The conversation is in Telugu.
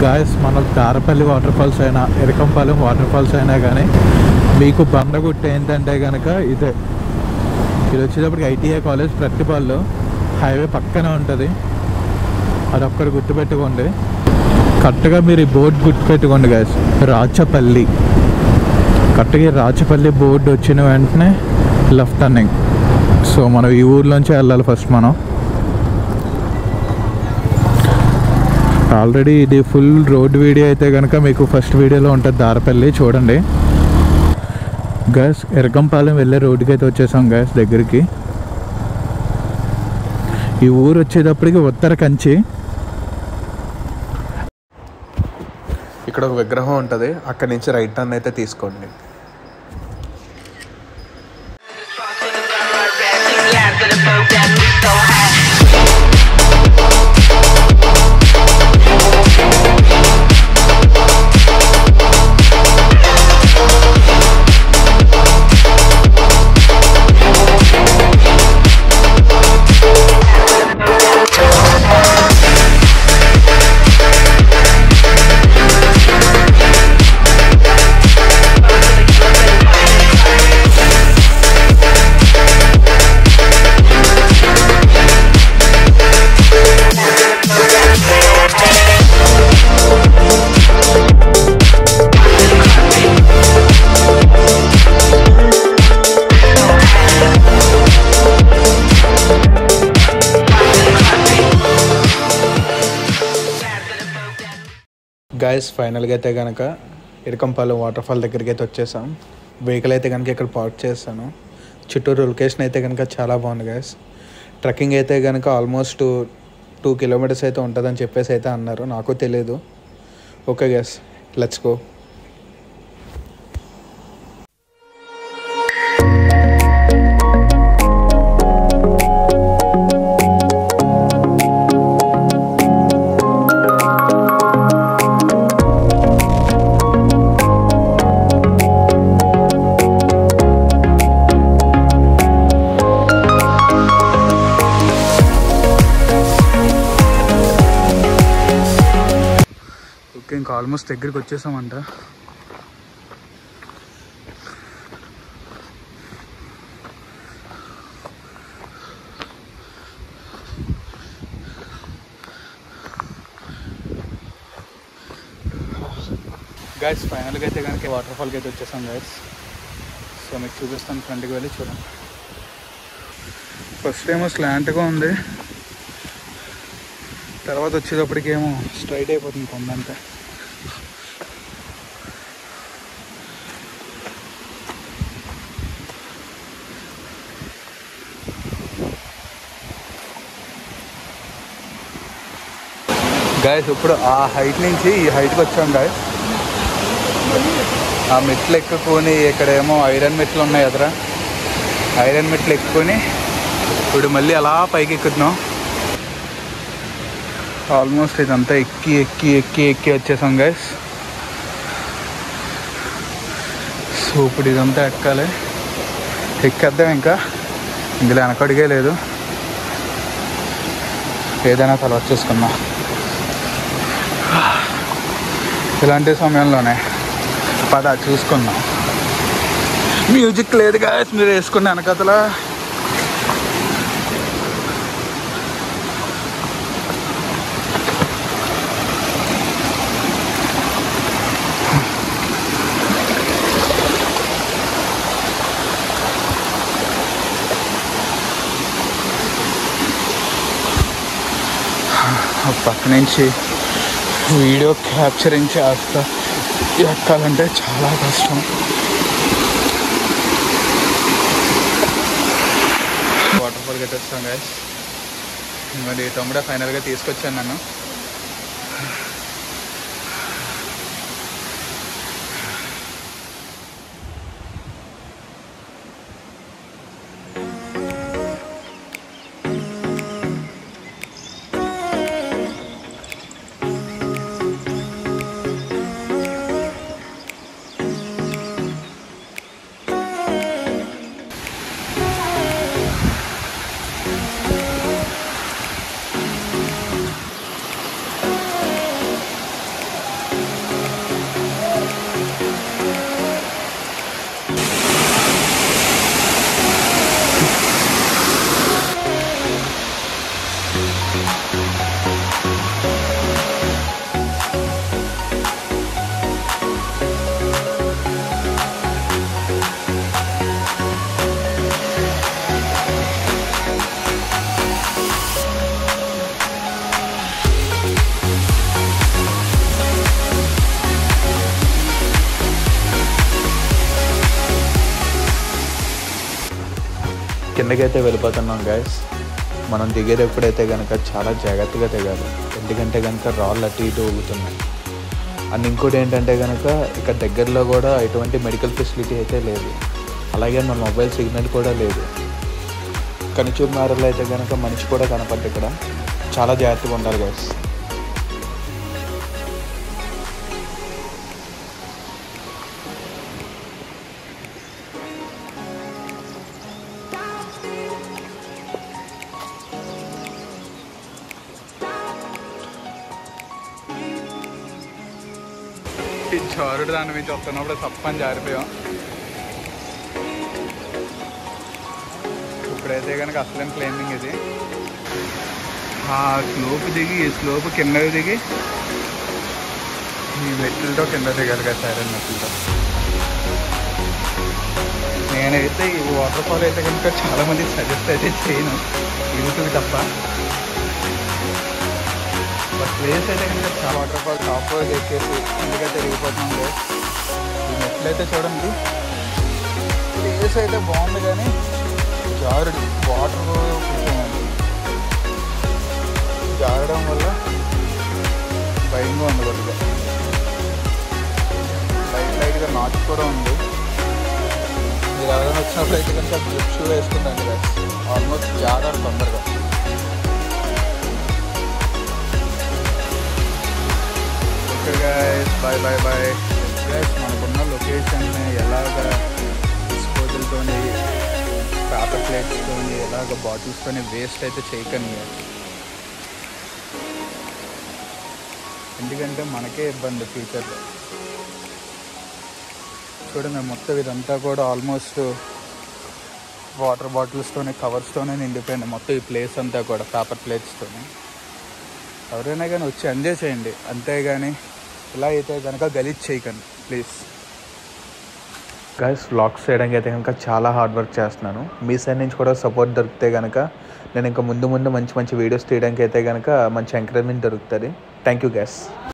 గాయస్ మన దారపల్లి వాటర్ ఫాల్స్ అయినా ఎరకంపాలెం వాటర్ ఫాల్స్ అయినా కానీ మీకు బండగుట్ట ఏంటంటే కనుక ఇదే ఇది వచ్చేటప్పటికి ఐటీఐ కాలేజ్ ప్రతిపాల్లో హైవే పక్కనే ఉంటుంది అది ఒక్కటి గుర్తుపెట్టుకోండి కరెక్ట్గా మీరు ఈ బోర్డు గుర్తుపెట్టుకోండి గాయస్ రాచపల్లి కరెక్ట్గా ఈ రాచపల్లి బోర్డు వచ్చిన వెంటనే లెఫ్ట్ టర్నింగ్ సో మనం ఈ ఊర్లోంచి వెళ్ళాలి ఫస్ట్ మనం ఆల్రెడీ ఇది ఫుల్ రోడ్ వీడియో అయితే కనుక మీకు ఫస్ట్ వీడియోలో ఉంటుంది దారపల్లి చూడండి గ్యాస్ ఎరకంపాలెం వెళ్ళే రోడ్డుకి అయితే వచ్చేసాం గ్యాస్ దగ్గరికి ఈ ఊరు వచ్చేటప్పటికి ఉత్తర కంచి ఇక్కడ ఒక విగ్రహం ఉంటుంది అక్కడి నుంచి రైట్ టర్న్ అయితే తీసుకోండి గైస్ ఫైనల్గా అయితే కనుక ఇరకంపాలెం వాటర్ ఫాల్ దగ్గరికి అయితే వచ్చేసాం వెహికల్ అయితే కనుక ఇక్కడ పార్క్ చేస్తాను చుట్టూరు లొకేషన్ అయితే కనుక చాలా బాగుంది గైస్ ట్రెక్కింగ్ అయితే కనుక ఆల్మోస్ట్ టూ కిలోమీటర్స్ అయితే ఉంటుందని చెప్పేసి అయితే అన్నారు నాకు తెలియదు okay guys let's go okay ఇంకా ఆల్మోస్ట్ దగ్గరికి వచ్చేసామంట గైస్ ఫైనల్గా అయితే కనుక వాటర్ ఫాల్కి అయితే వచ్చేసాం గైస్ సో మీకు చూపిస్తాను ఫ్రంట్కి వెళ్ళి చూడండి ఫస్ట్ ఏమో స్లాంట్గా ఉంది తర్వాత వచ్చేటప్పటికేమో స్ట్రైట్ అయిపోతుంది కొండంతా గాయస్ ఇప్పుడు ఆ హైట్ నుంచి ఈ హైట్కి వచ్చాం గాయస్ ఆ మెట్లు ఎక్కుకొని ఇక్కడేమో ఐరన్ మెట్లు ఉన్నాయి ఎదురా ఐరన్ మెట్లు ఎక్కుకొని ఇప్పుడు మళ్ళీ అలా పైకి ఎక్కుతున్నాం ఆల్మోస్ట్ ఇదంతా ఎక్కి ఎక్కి ఎక్కి ఎక్కి వచ్చేసాం గైస్ సో ఇప్పుడు ఇదంతా ఎక్కాలి ఎక్కేద్దాం ఇంకా ఇందులో వెనకడిగే లేదు ఏదైనా తర్వాత చూసుకుందాం ఇలాంటి సమయంలోనే పద చూసుకుందాం మ్యూజిక్ లేదు గాయస్ మీరు వేసుకున్న వెనకతల పక్క నుంచి వీడియో క్యాప్చరింగ్ చేస్తా ఎక్కాలంటే చాలా కష్టం వాటర్ ఫాల్ కట్టేస్తాం గాయస్ మరి తమ్ముడే ఫైనల్గా తీసుకొచ్చాను నన్ను కిందకైతే వెళ్ళిపోతున్నాం గాయస్ మనం దిగేటప్పుడైతే కనుక చాలా జాగ్రత్తగా దిగాలి ఎందుకంటే కనుక రాళ్ళు అటు ఇటు ఊగుతున్నాయి అండ్ ఇంకోటి ఏంటంటే కనుక ఇక్కడ దగ్గరలో కూడా ఎటువంటి మెడికల్ ఫెసిలిటీ అయితే లేదు అలాగే మన మొబైల్ సిగ్నల్ కూడా లేదు కనిచూరు మేరలో అయితే కనుక మనిషి కూడా కనపడ్డ ఇక్కడ చాలా జాగ్రత్తగా ఉండాలి గైస్ ఈ జారుడు దాని నుంచి వస్తున్నప్పుడు తప్పని జారిపోయాం ఇప్పుడైతే కనుక అసలేం క్లైంబింగ్ ఇది ఆ స్లోప్ దిగి ఈ స్లోప్ కిందకి దిగి ఈ మెట్లతో కింద దిగాలి కదా సైరన్ మెట్లతో నేనైతే ఈ వాటర్ ఫాల్ అయితే కనుక చాలా మంది సజెస్ట్ అయితే చేయను యూట్యూబ్ తప్ప బట్ ప్లేస్ అయితే కనుక చాలా వాటర్ ఫాల్ టాప్ ఎక్కేసి ఎందుకైతే తిరిగిపోతున్నాం లేదు ఈ మెట్లు అయితే చూడండి ప్లేస్ అయితే బాగుంది కానీ జారుడు వాటర్ కొంచెం జారడం వల్ల భయంగా ఉంది కొద్దిగా లైట్ లైట్గా నాచు కూడా ఉంది మీరు ఎవరైనా వచ్చినప్పుడు అయితే కనుక గ్రిప్ షూ వేసుకుందండి కదా ఆల్మోస్ట్ జారారు తొందరగా okay guys bye bye bye guys మనకున్న లొకేషన్ని ఎలాగ డిస్పోజల్తోని పేపర్ ప్లేట్స్తోని ఎలాగ బాటిల్స్తోని వేస్ట్ అయితే చేయకండి guys. ఎందుకంటే మనకే ఇబ్బంది ఫ్యూచర్లో చూడండి మొత్తం ఇదంతా కూడా ఆల్మోస్ట్ వాటర్ బాటిల్స్తోనే కవర్స్తోనే నిండిపోయింది మొత్తం ఈ ప్లేస్ అంతా కూడా పేపర్ ప్లేట్స్తోనే ఎవరైనా కానీ వచ్చి ఎంజాయ్ చేయండి అంతేగాని ఇలా అయితే కనుక గలీజ్ చేయకండి ప్లీజ్ గైస్ వ్లాగ్స్ చేయడానికి అయితే కనుక చాలా హార్డ్ వర్క్ చేస్తున్నాను మీ సైడ్ నుంచి కూడా సపోర్ట్ దొరికితే కనుక నేను ఇంకా ముందు ముందు మంచి మంచి వీడియోస్ తీయడానికి అయితే కనుక మంచి ఎంకరేజ్మెంట్ దొరుకుతుంది థ్యాంక్ యూ గైస్